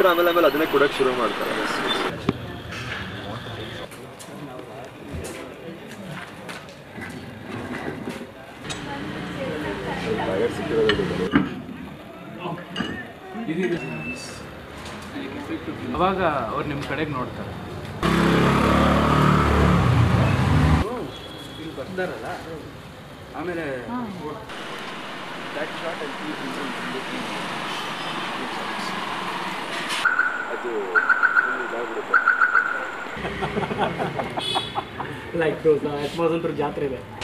ಬಿಟ್ರೆ ಆಮೇಲೆ ಆಮೇಲೆ ಅದನ್ನೇ ಕೊಡೋಕೆ ಶುರು ಮಾಡ್ತಾರೆ ಅವಾಗ ಅವ್ರು ನಿಮ್ಮ ಕಡೆಗೆ ನೋಡ್ತಾರೆ ಇಲ್ಲಿ ಬರ್ತಾರಲ್ಲ ಆಮೇಲೆ that shot and keep looking ಅದು ಇದಾಗ್ಬಿಡುತ್ತೆ ಲೈಕ್ ಎತ್ಮೋಸಂತ್ರ ಜಾತ್ರೆ ಇದೆ